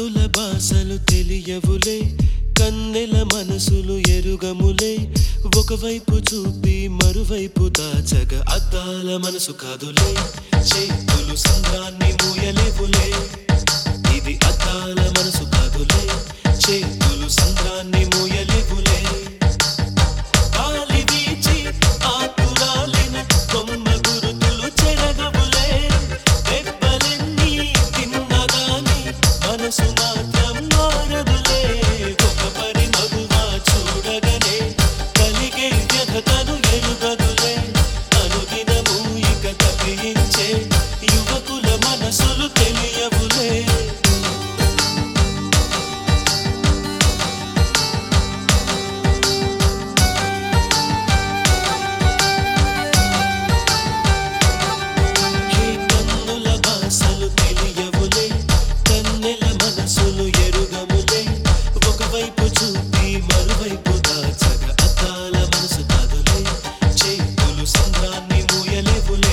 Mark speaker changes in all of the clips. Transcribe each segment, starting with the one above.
Speaker 1: కన్నుల బాసలు తెలియవులే కన్నెల మనసులు ఎరుగములే ఒకవైపు చూపి మరువైపు దాచగ అద్దాల మనసు కాదులే చేతులు సంద్రాన్ని మూయలేవులే ఇది అద్దాల మనసు కాదులే చేతులు సంద్రాన్ని మూయలేవులే గాలి వీచి ఆకురాలిన కొమ్మ గురుతులు చెరగవులే దెబ్బలెన్ని తిన్నగాని మనసు మాత్రం మారదులే ఒక పరి మగువా చూడగనే కలిగే వ్యధతను ఎరుగదులే అనుదినము ఇక తప్పించే యువకుల మనసులు తెలియవులే ఏ కన్నుల భాషలు తెలియవులే కన్నెల మనసులు ఎరుగములే ఒకవైపు చూపి మరువైపు దాచగ అద్దాల మనసు కాదులే చేతులు సంద్రాన్ని మూయలేవులే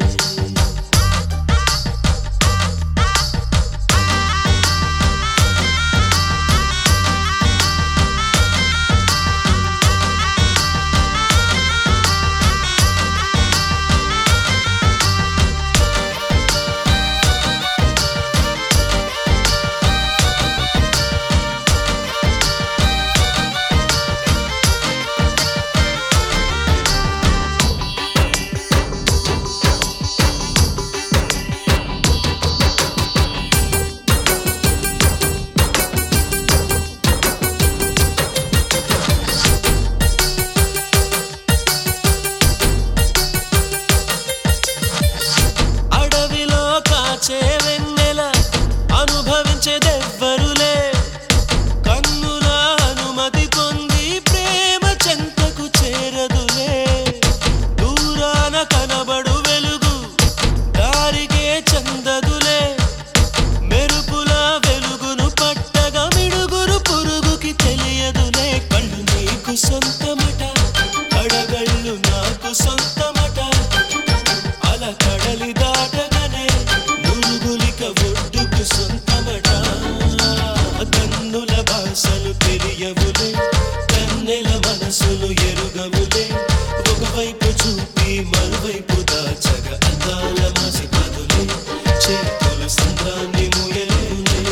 Speaker 1: అడవిలో కాచే వెన్నెల అనుభవించేదెవ్వరులే కన్నుల అనుమతి పొంది ప్రేమ చెంతకు చేరదులే దూరాన కనబడు వెలుగు దారికే చందదులే మెరుపుల వెలుగును పట్టగా మిడుగురు పురుగుకి తెలియదులే కళ్ళు నీకు సొంతమట కడగళ్ళు నాకు సొంతమట అల కడలి దాటగానే మురుగులిక ఒడ్డుకు సొంతమట కన్నుల భాషలు తెలియవులే కన్నెల మనసులు ఎరుగములే ఒకవైపు చూపి మరువైపు దాచగ అందాల మసి కదులే చేతులు సంద్రాన్ని ముయలేలే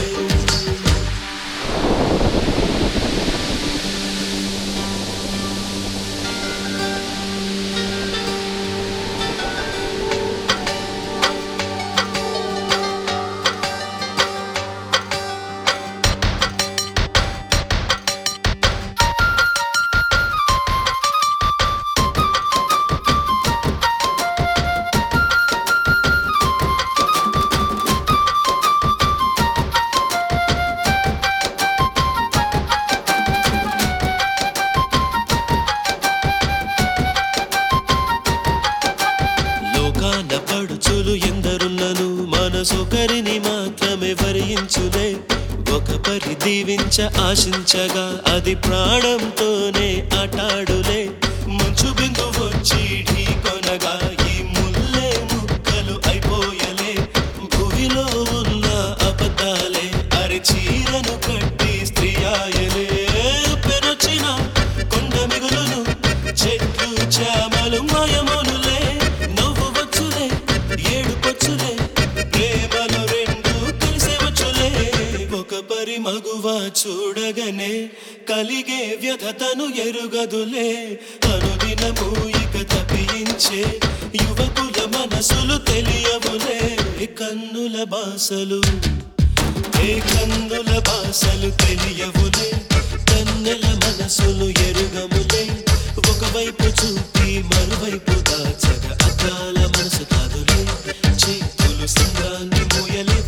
Speaker 1: లోకాన పడుచులు ఎందరున్నను మనసొకరిని మాత్రమే వరించులే ఒక పరి దీవించ ఆశించగా అది ప్రాణంతోనే ఆటాడులే మంచు బిందు వచ్చి ఢీ కొనగా ఈ ముల్లే ముక్కలు అయిపోయలే భూమిలో ఉన్న అబద్ధాలే అరి చీరను కట్టి స్త్రీ ఆయలే పెరచిన కొండ మిగులును చెట్లు చామలు మాయమోనులే నవ్వు వచ్చులే ఏడు పచ్చులే ప్రేమలు రెండు కలిసే వచ్చులే ఒక పరి మగువ చూడగనే కలిగే వ్యధతను ఎరుగదులే అనుదినము ఇక తప్పించే యువకుల మనసులు తెలియవులే కన్నుల బాసలు ఏ కన్నుల భాషలు తెలియవులే కన్నెల మనసులు ఎరుగములే ఒకవైపు చూపి మరువైపు దాచగ అద్దాల మనసు కాదులే చేతులు సంద్రాన్ని మోయలేవు